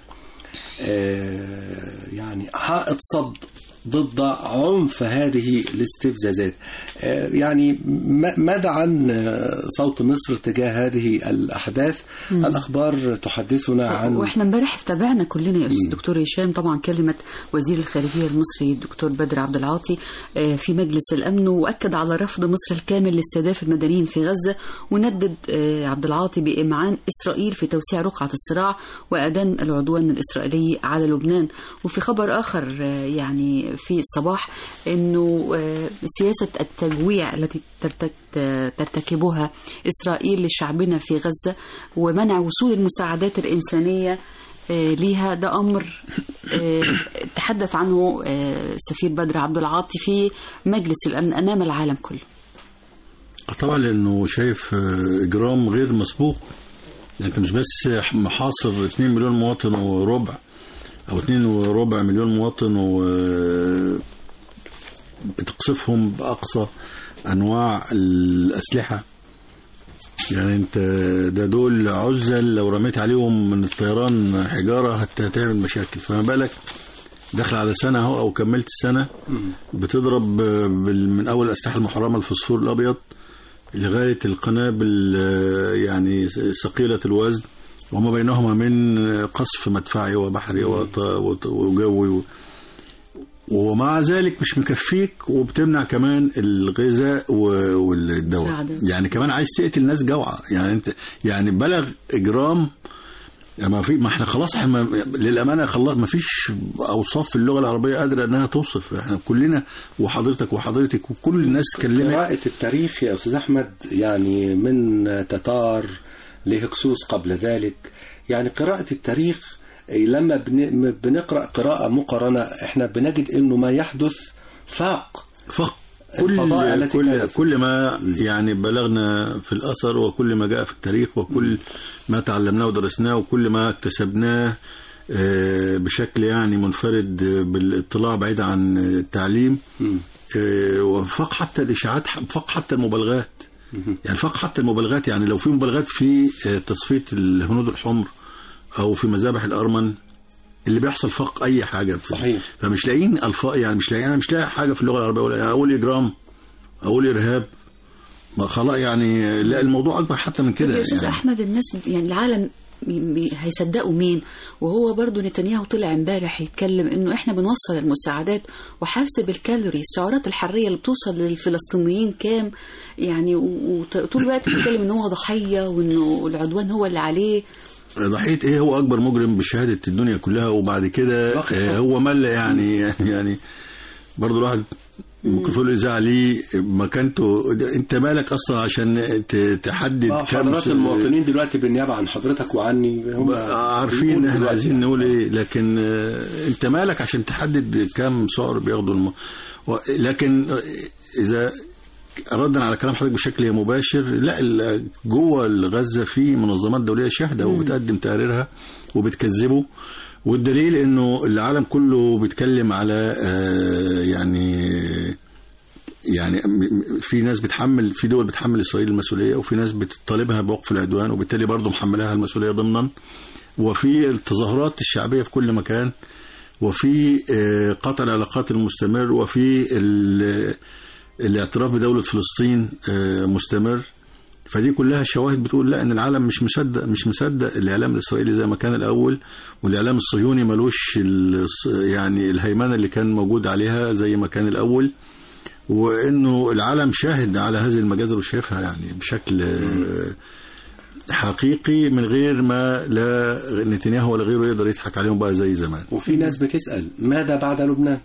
آه، يعني حائط صد ضد عنف هذه الاستفزازات آه، يعني م- ماذا عن آه، صوت مصر تجاه هذه الأحداث الأخبار تحدثنا عن واحنا امبارح تابعنا كلنا يا استاذ دكتور هشام طبعا كلمه وزير الخارجيه المصري الدكتور بدر عبد العاطي آه، في مجلس الامن واكد على رفض مصر الكامل لاستهداف المدنيين في غزه وندد آه، عبد العاطي بامعان اسرائيل في توسيع رقعه الصراع وادان العدوان الاسرائيلي على لبنان وفي خبر اخر آه، يعني في الصباح انه آه، سياسه التجويع التي ترتك ترتكبها إسرائيل لشعبنا في غزة ومنع وصول المساعدات الإنسانية آه، ليها ده أمر آه، تحدث عنه آه، سفير بدر عبد العاطي في مجلس الأمن أمام العالم كله طبعا لانه شايف آه، اجرام غير مسبوق يعني انت مش بس محاصر 2 مليون مواطن وربع او 2 وربع مليون مواطن و بتقصفهم باقصى انواع الاسلحه يعني انت ده دول عزل لو رميت عليهم من الطيران حجاره هت- هتعمل مشاكل فما بالك داخل على سنه اهو او كملت السنه بتضرب بال- من اول الاسلحه المحرمه الفوسفور الابيض لغايه القنابل آه، يعني ثقيله الوزن وما بينهما من قصف مدفعي وبحري وط- وط- وجوي و- ومع ذلك مش مكفيك وبتمنع كمان الغذاء و- والدواء مساعدة. يعني كمان عايز تقتل ناس جوعة يعني انت يعني بلغ اجرام ما في ما احنا خلاص احنا ما- للامانه خلاص ما فيش اوصاف في اللغه العربيه قادره انها توصف احنا كلنا وحضرتك وحضرتك وكل الناس اتكلمت قراءة التاريخ يا أستاذ أحمد يعني من تتار لهكسوس قبل ذلك يعني قراءة التاريخ لما بن- بنقرأ قراءة مقارنة احنا بنجد انه ما يحدث فاق فق الفضاء كل التي كل كانت. كل ما يعني بلغنا في الاثر وكل ما جاء في التاريخ وكل ما تعلمناه ودرسناه وكل ما اكتسبناه آه، بشكل يعني منفرد بالاطلاع بعيد عن التعليم آه، وفاق حتى الاشاعات فاق حتى المبالغات يعني فاق حتى المبالغات يعني لو في مبالغات في آه، تصفيه الهنود الحمر او في مذابح الارمن اللي بيحصل فوق اي حاجه صحيح. فمش لاقيين الفاظ يعني مش لاقيين انا مش لاقي حاجه في اللغه العربيه ولا اقول اجرام اقول ارهاب ما خلاص يعني لا الموضوع اكبر حتى من طب كده يا استاذ يعني احمد الناس يعني العالم بي- بي- هيصدقوا مين وهو برضو نتنياهو طلع امبارح يتكلم انه احنا بنوصل المساعدات وحاسب الكالوري السعرات الحراريه اللي بتوصل للفلسطينيين كام يعني و- وطول الوقت بيتكلم ان هو ضحيه وانه العدوان هو اللي عليه ضحيه ايه هو اكبر مجرم بشهاده الدنيا كلها وبعد كده واخد آه، حقه. هو مل يعني يعني برضه الواحد ممكن يقول اذاعه ليه مكانته انت مالك اصلا عشان ت- تحدد آه، كم حضرات س- المواطنين دلوقتي بالنيابة عن حضرتك وعني هم عارفين ان بيقولوا احنا دلوقتي عايزين يعني. نقول ايه لكن آه، انت مالك عشان تحدد كم سعر بياخدوا الم... و- لكن آه، اذا ردا على كلام حضرتك بشكل مباشر لا ال- جوه غزه في منظمات دوليه شاهده وبتقدم تقاريرها وبتكذبه والدليل انه العالم كله بيتكلم على آه، يعني يعني م- م- في ناس بتحمل في دول بتحمل اسرائيل المسؤوليه وفي ناس بتطالبها بوقف العدوان وبالتالي برضه محملها المسؤوليه ضمنا وفي التظاهرات الشعبيه في كل مكان وفي آه، قطع العلاقات المستمر وفي ال- الاعتراف بدوله فلسطين آه، مستمر فدي كلها شواهد بتقول لا ان العالم مش مصدق مش مصدق الاعلام الاسرائيلي زي ما كان الاول والاعلام الصهيوني ملوش ال- يعني الهيمنه اللي كان موجود عليها زي ما كان الاول وانه العالم شاهد على هذه المجازر وشايفها يعني بشكل آه، حقيقي من غير ما لا نتنياهو ولا غيره يقدر يضحك عليهم بقى زي زمان وفي ناس بتسأل ماذا بعد لبنان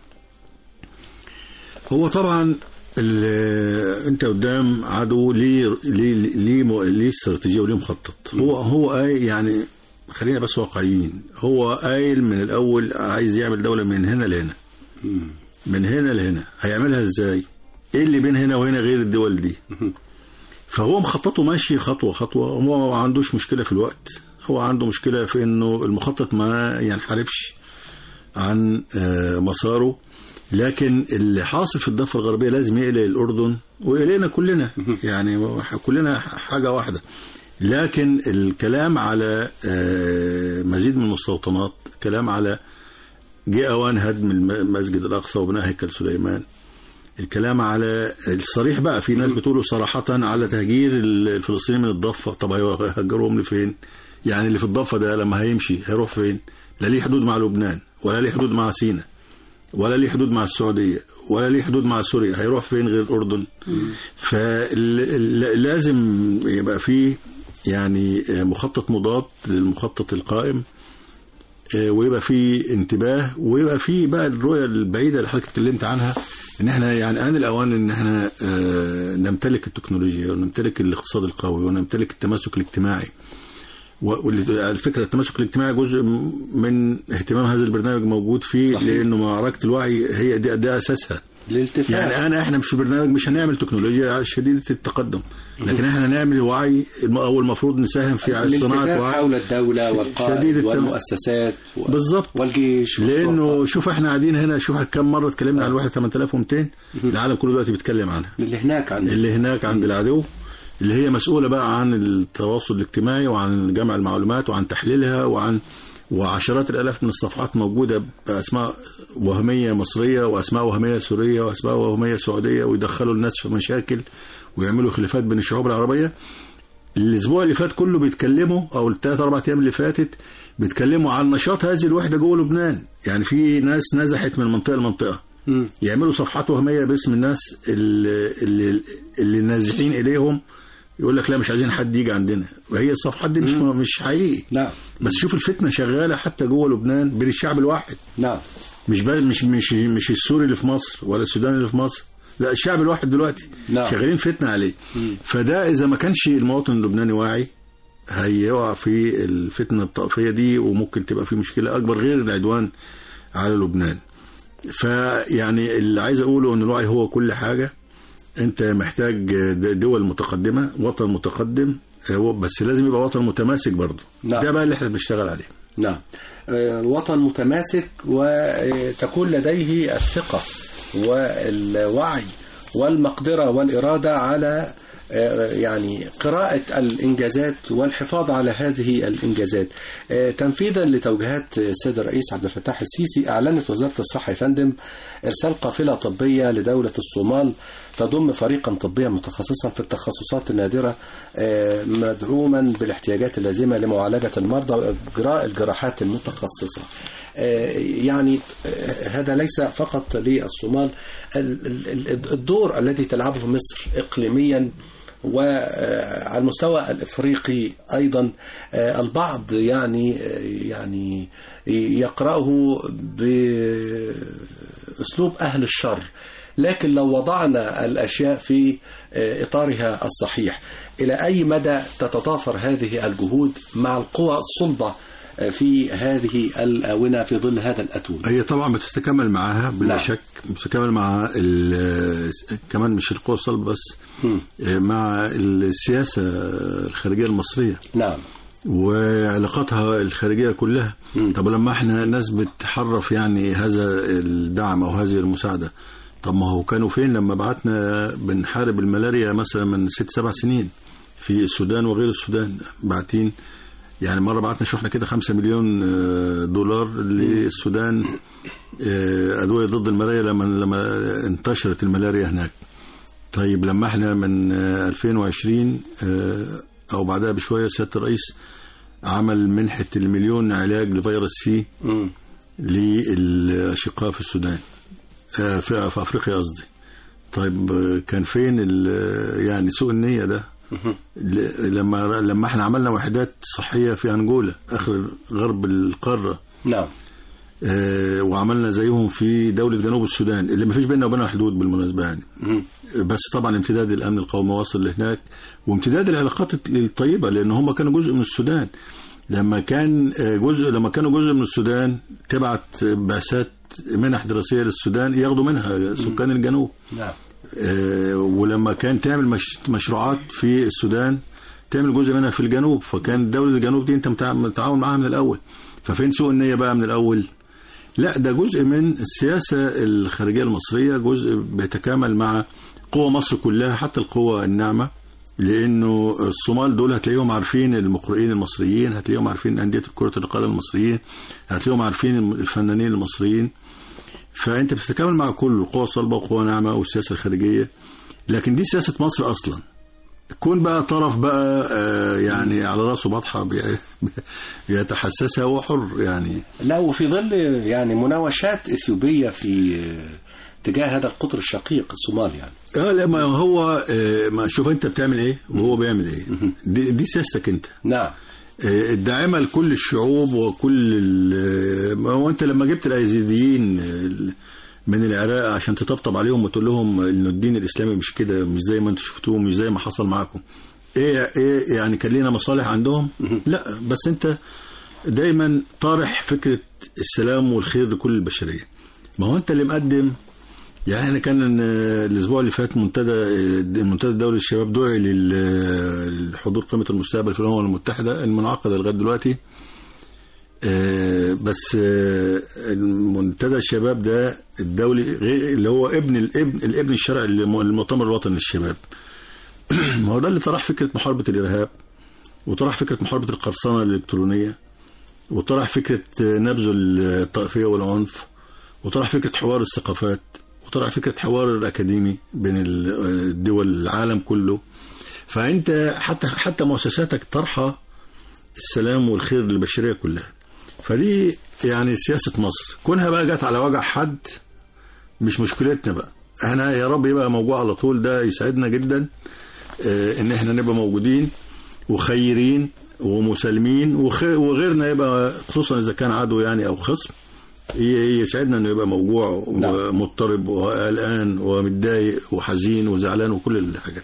هو طبعا ال- انت قدام عدو ليه ليه ليه مو- ليه استراتيجيه وليه مخطط هو هو قايل يعني خلينا بس واقعيين هو قايل من الاول عايز يعمل دوله من هنا لهنا من هنا لهنا هيعملها ازاي ايه اللي بين هنا وهنا غير الدول دي فهو مخططه ماشي خطوه خطوه هو ما عندوش مشكله في الوقت هو عنده مشكله في انه المخطط ما ينحرفش عن آه، مساره لكن اللي حاصل في الضفه الغربيه لازم يقلق الاردن والينا كلنا يعني كلنا حاجه واحده لكن الكلام على آه، مزيد من المستوطنات كلام على جه اوان هدم الم- المسجد الاقصى وبناء هيكل سليمان الكلام على الصريح بقى في ناس بتقولوا صراحة على تهجير الفلسطينيين من الضفة طب هيهجروهم لفين يعني اللي في الضفة ده لما هيمشي هيروح فين لا ليه حدود مع لبنان ولا ليه حدود مع سيناء ولا ليه حدود مع السعودية ولا ليه حدود مع سوريا هيروح فين غير الأردن فلازم يبقى فيه يعني مخطط مضاد للمخطط القائم آه، ويبقى في انتباه ويبقى في بقى الرؤيه البعيده اللي حضرتك اتكلمت عنها ان احنا يعني ان الاوان ان احنا آه، نمتلك التكنولوجيا ونمتلك الاقتصاد القوي ونمتلك التماسك الاجتماعي وعلى فكره التماسك الاجتماعي جزء من اهتمام هذا البرنامج موجود فيه صحيح. لانه معركه الوعي هي دي, ده اساسها الالتفات يعني انا احنا في برنامج مش هنعمل تكنولوجيا شديده التقدم لكن احنا نعمل وعي الم- او المفروض نساهم في صناعه الالتفات وعي حول الدولة ش- والقائد شديد التم- والمؤسسات و- بالظبط والجيش لانه والشرطة. شوف احنا قاعدين هنا شوف كم مره اتكلمنا عن الواحد 8200 العالم كله دلوقتي بيتكلم عنها اللي هناك عندنا اللي هناك عند العدو اللي هي مسؤوله بقى عن التواصل الاجتماعي وعن جمع المعلومات وعن تحليلها وعن وعشرات الالاف من الصفحات موجوده باسماء وهميه مصريه واسماء وهميه سوريه واسماء وهميه سعوديه ويدخلوا الناس في مشاكل ويعملوا خلافات بين الشعوب العربيه الاسبوع اللي فات كله بيتكلموا او الثلاث اربع ايام اللي فاتت بيتكلموا عن نشاط هذه الوحده جوه لبنان يعني في ناس نزحت من منطقه لمنطقه مم. يعملوا صفحات وهميه باسم الناس اللي اللي, اللي نازحين اليهم يقول لك لا مش عايزين حد يجي عندنا وهي الصفحات دي مش مش حقيقي نعم بس شوف الفتنه شغاله حتى جوه لبنان بين الشعب الواحد نعم مش بل مش مش مش السوري اللي في مصر ولا السوداني اللي في مصر لا الشعب الواحد دلوقتي نعم. شغالين فتنه عليه فده اذا ما كانش المواطن اللبناني واعي هيقع في الفتنه الطائفيه دي وممكن تبقى في مشكله اكبر غير العدوان على لبنان فيعني اللي عايز اقوله ان الوعي هو كل حاجه انت محتاج دول متقدمه وطن متقدم هو بس لازم يبقى وطن متماسك برضه نعم. ده بقى اللي احنا بنشتغل عليه نعم آه، الوطن متماسك وتكون لديه الثقة والوعي والمقدرة والإرادة على آه، يعني قراءة الإنجازات والحفاظ على هذه الإنجازات آه، تنفيذا لتوجيهات السيد الرئيس عبد الفتاح السيسي أعلنت وزارة الصحة يا فندم إرسال قافلة طبية لدولة الصومال تضم فريقا طبيا متخصصا في التخصصات النادرة آه، مدعوما بالاحتياجات اللازمة لمعالجة المرضى وإجراء الجراحات المتخصصة آه، يعني آه، هذا ليس فقط للصومال ال- ال- ال- الدور الذي تلعبه مصر إقليميا وعلى المستوى الافريقي ايضا آه، البعض يعني آه، يعني يقراه باسلوب اهل الشر لكن لو وضعنا الاشياء في آه، اطارها الصحيح الى اي مدى تتضافر هذه الجهود مع القوى الصلبه آه، في هذه الاونه في ظل هذا الاتون هي طبعا بتتكامل معاها بلا نعم. شك بتتكامل مع ال- كمان مش القوى الصلبة بس مم. مع السياسة الخارجية المصرية نعم وعلاقاتها الخارجية كلها مم. طب لما احنا ناس بتحرف يعني هذا الدعم او هذه المساعدة طب ما هو كانوا فين لما بعتنا بنحارب الملاريا مثلا من ست سبع سنين في السودان وغير السودان بعتين يعني مرة بعتنا شحنة كده خمسة مليون آه، دولار للسودان آه، أدوية ضد الملاريا لما لما انتشرت الملاريا هناك طيب لما احنا من آه، 2020 آه، او بعدها بشويه سياده الرئيس عمل منحه المليون علاج لفيروس سي مم. للاشقاء في السودان آه، في في افريقيا قصدي طيب آه، كان فين ال- يعني سوء النيه ده ل- لما لما احنا عملنا وحدات صحيه في انجولا اخر غرب القاره نعم آه، وعملنا زيهم في دوله جنوب السودان اللي ما فيش بيننا وبينها حدود بالمناسبه يعني مم. بس طبعا امتداد الامن القومي واصل لهناك وامتداد العلاقات الطيبه لان هم كانوا جزء من السودان لما كان آه، جزء لما كانوا جزء من السودان تبعت بعثات منح دراسيه للسودان ياخدوا منها سكان الجنوب نعم آه، ولما كان تعمل مش مشروعات في السودان تعمل جزء منها في الجنوب فكان دولة الجنوب دي انت متع- متعاون معاها من الاول ففين سوء النية بقى من الاول لا ده جزء من السياسة الخارجية المصرية جزء بيتكامل مع قوى مصر كلها حتى القوى الناعمة لانه الصومال دول هتلاقيهم عارفين المقرئين المصريين هتلاقيهم عارفين انديه كره القدم المصريين هتلاقيهم عارفين الفنانين المصريين فانت بتتكامل مع كل قوى صلبه وقوى ناعمه والسياسه الخارجيه لكن دي سياسه مصر اصلا كون بقى طرف بقى آه، يعني على راسه بطحه بي- بيتحسسها هو حر يعني لا وفي ظل يعني مناوشات اثيوبيه في تجاه هذا القطر الشقيق الصومال يعني اه لا ما هو آه، ما شوف انت بتعمل ايه وهو بيعمل ايه دي, دي سياستك انت نعم آه، الداعمه لكل الشعوب وكل ال- ما هو انت لما جبت الايزيديين آه، من العراق عشان تطبطب عليهم وتقول لهم ان الدين الاسلامي مش كده مش زي ما انتم شفتوه مش زي ما حصل معاكم ايه ايه يعني كان لينا مصالح عندهم لا بس انت دايما طارح فكره السلام والخير لكل البشريه ما هو انت اللي مقدم يعني احنا كان آه، الاسبوع اللي فات منتدى آه، المنتدى الدولي للشباب دعي لل- لحضور قمه المستقبل في الامم المتحده المنعقده لغايه دلوقتي آه، بس آه، المنتدى الشباب ده الدولي غير اللي هو ابن الابن الابن الشرعي للم- للمؤتمر الوطني للشباب ما هو ده اللي طرح فكره محاربه الارهاب وطرح فكره محاربه القرصنه الالكترونيه وطرح فكره آه، نبذ الطائفيه والعنف وطرح فكره حوار الثقافات وطرح فكره حوار الاكاديمي بين ال- الدول العالم كله فانت حتى حتى مؤسساتك طرحه السلام والخير للبشريه كلها فدي يعني سياسه مصر كونها بقى جت على وجع حد مش مشكلتنا بقى احنا يا رب يبقى موجود على طول ده يسعدنا جدا اه ان احنا نبقى موجودين وخيرين ومسالمين وخ- وغيرنا يبقى خصوصا اذا كان عدو يعني او خصم ي- يسعدنا انه يبقى موجوع نعم. ومضطرب وقلقان ومتضايق وحزين وزعلان وكل الحاجات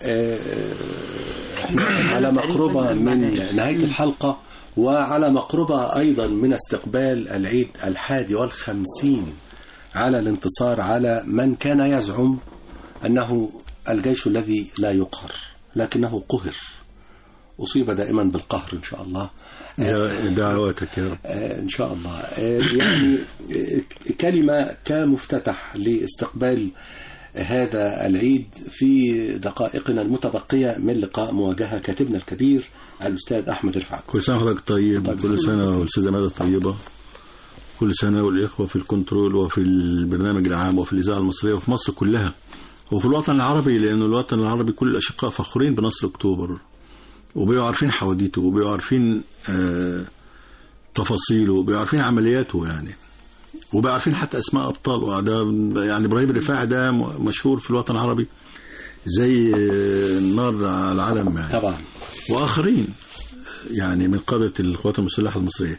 احنا على مقربة من نهاية الحلقة وعلى مقربة أيضا من استقبال العيد الحادي والخمسين على الانتصار على من كان يزعم أنه الجيش الذي لا يقهر لكنه قهر أصيب دائما بالقهر إن شاء الله يا دعواتك يا رب آه، إن شاء الله آه، يعني آه، كلمة كمفتتح لاستقبال هذا العيد في دقائقنا المتبقية من لقاء مواجهة كاتبنا الكبير الأستاذ أحمد رفعت كل سنة وحضرتك طيب طيب. كل سنة والأستاذة مادة طيبة كل سنة والإخوة في الكنترول وفي البرنامج العام وفي الإذاعة المصرية وفي مصر كلها وفي الوطن العربي لأن الوطن العربي كل الأشقاء فخورين بنصر أكتوبر وبيبقوا عارفين حواديته وبيبقوا عارفين آه تفاصيله وبيبقوا عارفين عملياته يعني وبقى عارفين حتى اسماء ابطال وده يعني ابراهيم الرفاعي ده م- مشهور في الوطن العربي زي آه، النار على العالم يعني طبعا واخرين يعني من قاده القوات المسلحه المصريه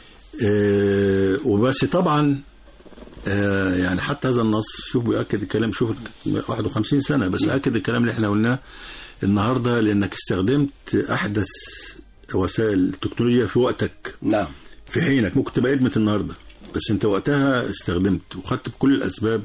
آه، وبس طبعا آه، يعني حتى هذا النص شوف بيأكد الكلام شوف 51 سنه بس أكد الكلام اللي احنا قلناه النهارده لانك استخدمت احدث وسائل التكنولوجيا في وقتك نعم في حينك ممكن تبقى ادمت النهارده بس انت وقتها استخدمت وخدت بكل الاسباب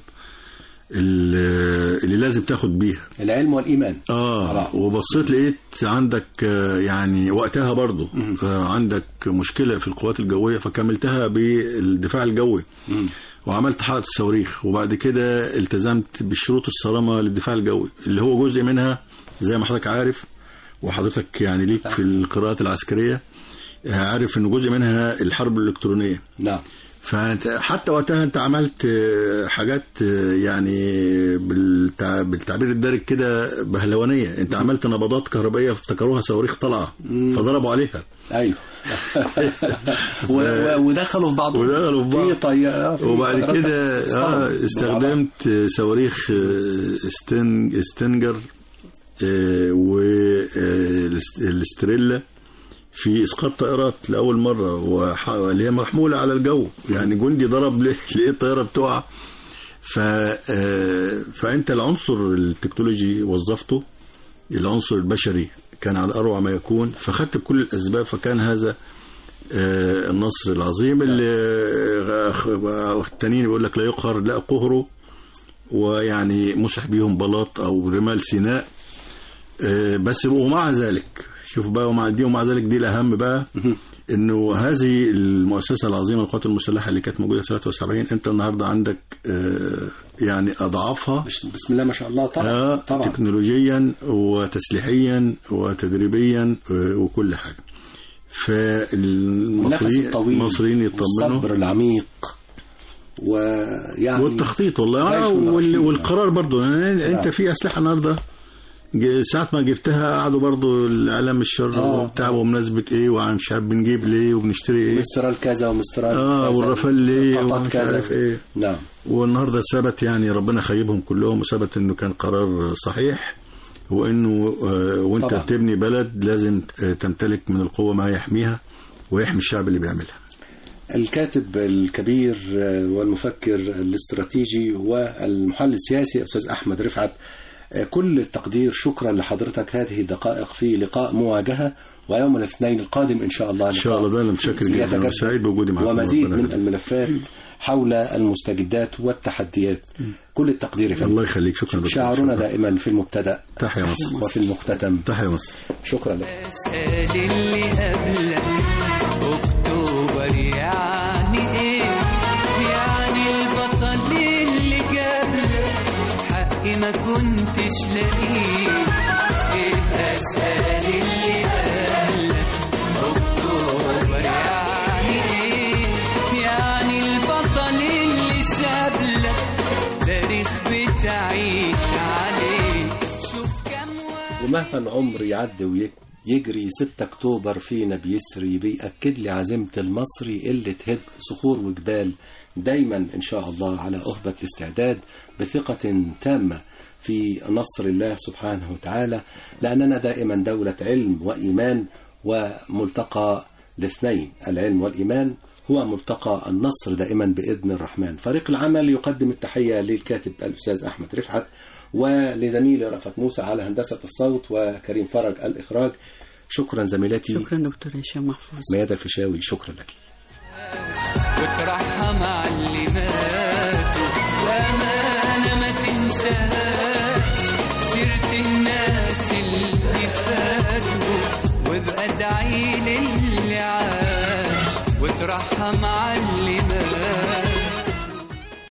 اللي اللي لازم تاخد بيها العلم والإيمان اه طبعا. وبصيت لقيت عندك آه، يعني وقتها برضو آه، عندك مشكله في القوات الجويه فكملتها بالدفاع الجوي مم. وعملت حلقه الصواريخ وبعد كده التزمت بالشروط الصارمه للدفاع الجوي اللي هو جزء منها زي ما حضرتك عارف وحضرتك يعني ليك في القراءات العسكريه آه، عارف ان جزء منها الحرب الالكترونيه نعم فانت حتى وقتها انت عملت آه، حاجات آه، يعني بالتع... بالتعبير الدارج كده بهلوانيه انت عملت نبضات كهربائيه افتكروها صواريخ طالعه فضربوا عليها أيوه و- و- ودخلوا في بعض ودخلوا في بعض. في طيارة في وبعد طيارات كده اصطدموا آه استخدمت آه، صواريخ آه، ستن ستنجر والاستريلا في اسقاط طائرات لاول مره وح- اللي هي محموله على الجو يعني جندي ضرب ل- لقيت الطياره بتقع ف آه، فانت العنصر التكنولوجي وظفته العنصر البشري كان على اروع ما يكون فخدت بكل الاسباب فكان هذا آه، النصر العظيم اللي آه، التانيين يقول لك لا يقهر لا قهره ويعني مسح بيهم بلاط او رمال سيناء آه، بس ومع ذلك شوف بقى ومع دي ومع ذلك دي الاهم بقى انه هذه المؤسسه العظيمه للقوات المسلحه اللي كانت موجوده 73 انت النهارده عندك آه، يعني اضعافها بس- بسم الله ما شاء الله طبعا آه، طبعا تكنولوجيا وتسليحيا وتدريبيا آه، وكل حاجه النفس فالمصريين الطويل المصريين يطمنوا الصبر العميق ويعني والتخطيط والله جيش آه، وال- ورشيد. والقرار برضو يعني انت نعم. في اسلحه النهارده ج- ساعة ما جبتها قعدوا برضو الاعلام الشر آه. وبتاع وبمناسبة ايه وعن مش عارف بنجيب ليه وبنشتري ايه مسترال كذا ومسترال اه كذا والرافال ليه قطط ومش كذا. عارف ايه نعم والنهارده ثبت يعني ربنا خيبهم كلهم وثبت انه كان قرار صحيح وانه آه، وانت طبعا. تبني بلد لازم آه، تمتلك من القوه ما يحميها ويحمي الشعب اللي بيعملها الكاتب الكبير آه، والمفكر الاستراتيجي والمحلل السياسي أستاذ أحمد رفعت آه، كل التقدير شكرا لحضرتك هذه الدقائق في لقاء مواجهة ويوم الاثنين القادم إن شاء الله ان شاء الله ده انا متشكر جدا يتجدد وسعيد بوجودي معكم ومزيد ربنا من يخليك. الملفات حول المستجدات والتحديات كل التقدير يا فندم. الله يخليك شكرا دكتور. شعارنا شكراً. دائما في المبتدأ تحيا مصر وفي المختتم تحيا مصر شكرا لك اسأل اللي قبلك اكتوبر يعني ايه يعني البطل اللي جابلك حقي ما كنتش لاقيه ايه اسأل اللي قبلك اكتوبر يعني ايه يعني البطل اللي سابلك تاريخ بتعيش عليه شوف كم واحد ومهما العمر يعدي ويك- يجري 6 أكتوبر فينا بيسري بيأكد لي عزيمة المصري اللي تهد صخور وجبال دايما إن شاء الله على أهبة الاستعداد بثقة تامة في نصر الله سبحانه وتعالى لأننا دائما دولة علم وإيمان وملتقى الاثنين العلم والإيمان هو ملتقى النصر دائما بإذن الرحمن فريق العمل يقدم التحية للكاتب الأستاذ أحمد رفعت ولزميلي رأفت موسى على هندسة الصوت وكريم فرج الإخراج شكرا زميلتي شكرا دكتور هشام محفوظ ميادة الفيشاوي شكرا لك وترحم على اللي ماتوا وأمانة ما تنساش سيرة الناس اللي فاتوا وابقى ادعي للي عاش وترحم